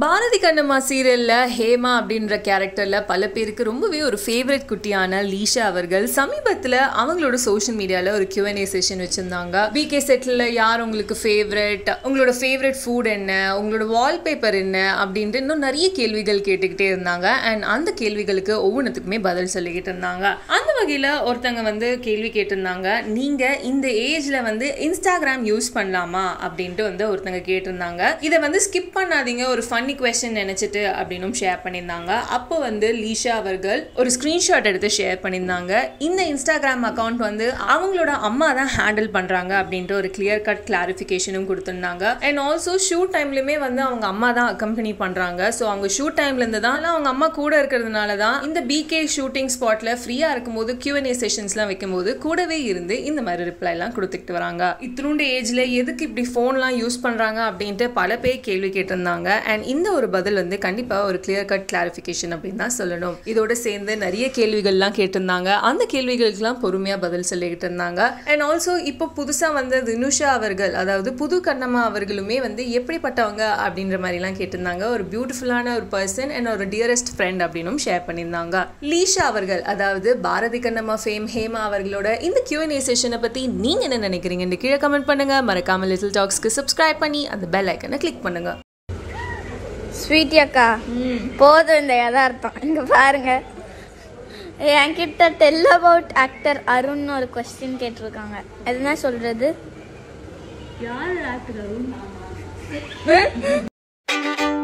பாரதி கண்ணம்மா சீரியல்ல ஹேமா அப்படின்ற கேரக்டர்ல பல பேருக்கு ரொம்பவே ஒரு ஃபேவரட் குட்டியான லீஷா அவர்கள் சமீபத்துல அவங்களோட சோஷியல் மீடியால ஒரு Q&A செஷன் வச்சிருந்தாங்க பிகே செட்ல யார் உங்களுக்கு ஃபேவரட் உங்களோட ஃபேவரட் ஃபுட் என்ன உங்களோட வால்பேப்பர் என்ன அப்படின்ட்டு இன்னும் நிறைய கேள்விகள் கேட்டுக்கிட்டே இருந்தாங்க அண்ட் அந்த கேள்விகளுக்கு ஒவ்வொன்றுத்துக்குமே பதில் சொல்லிக்கிட்டு இருந்தாங்க அந்த வகையில ஒருத்தங்க வந்து கேள்வி கேட்டிருந்தாங்க நீங்க இந்த ஏஜ்ல வந்து இன்ஸ்டாகிராம் யூஸ் பண்ணலாமா அப்படின்ட்டு வந்து ஒருத்தங்க கேட்டிருந்தாங்க இதை வந்து ஸ்கிப் பண்ணாதீங்க ஒரு ஃபன்னி கொஸ்டின் நினைச்சிட்டு அப்படின்னும் ஷேர் பண்ணியிருந்தாங்க அப்போ வந்து லீஷா அவர்கள் ஒரு ஸ்கிரீன்ஷாட் எடுத்து ஷேர் பண்ணியிருந்தாங்க இந்த இன்ஸ்டாகிராம் அக்கவுண்ட் வந்து அவங்களோட அம்மா தான் ஹேண்டில் பண்றாங்க அப்படின்ட்டு ஒரு கிளியர் கட் கிளாரிஃபிகேஷனும் கொடுத்திருந்தாங்க அண்ட் ஆல்சோ ஷூட் டைம்லயுமே வந்து அவங்க அம்மா தான் அக்கம்பெனி பண்றாங்க ஸோ அவங்க ஷூட் டைம்ல இருந்து தான் அவங்க அம்மா கூட இருக்கிறதுனால தான் இந்த பிகே ஷூட்டிங் ஸ்பாட்ல ஃப்ரீயா இருக்கும்போது Q&A செஷன்ஸ்லாம் வைக்கும்போது கூடவே இருந்து இந்த மாதிரி ரிப்ளை எல்லாம் கொடுத்துக்கிட்டு வராங்க இத்தினுண்டு ஏஜ்ல எதுக்கு இப்படி ஃபோன்லாம் யூஸ் பண்றாங்க அப்படின்ட்டு பல பேர் கேள்வி கேட்டிருந்தாங்க அண்ட் இந்த ஒரு பதில் வந்து கண்டிப்பா ஒரு கிளியர் கட் கிளாரிஃபிகேஷன் அப்படின்னு தான் சொல்லணும் இதோட சேர்ந்து நிறைய கேள்விகள்லாம் கேட்டிருந்தாங்க அந்த கேள்விகளுக்கெல்லாம் பொறுமையா பதில் சொல்லிக்கிட்டு இருந்தாங்க அண்ட் ஆல்சோ இப்போ புதுசா வந்து தினுஷா அவர்கள் அதாவது புது கண்ணம்மா அவர்களுமே வந்து எப்படிப்பட்டவங்க அப்படின்ற மாதிரிலாம் கேட்டிருந்தாங்க ஒரு பியூட்டிஃபுல்லான ஒரு பர்சன் அண்ட் ஒரு டியரஸ்ட் ஃப்ரெண்ட் அப்படின்னும் ஷேர் பண்ணியிருந்தாங்க லீஷா அவர்கள் அதாவது பாரதி கண்ணம்மா ஃபேம் ஹேமா அவர்களோட இந்த Q&A செஷனை பத்தி நீங்க என்ன நினைக்கிறீங்கன்னு கீழே கமெண்ட் பண்ணுங்க மறக்காம லிட்டில் டாக்ஸ்க்கு சப்ஸ்கிரைப் பண்ணி அந்த பெல் ஐக்கனை கிளிக் பண்ணுங்க ஸ்வீட்டி அக்கா போதும் இந்த யதார்த்தம் இங்க பாருங்க என்கிட்ட டெல் அபவுட் ஆக்டர் அருண் ஒரு கொஸ்டின் கேட்டிருக்காங்க எதுனா சொல்றது யார் ஆக்டர் அருண்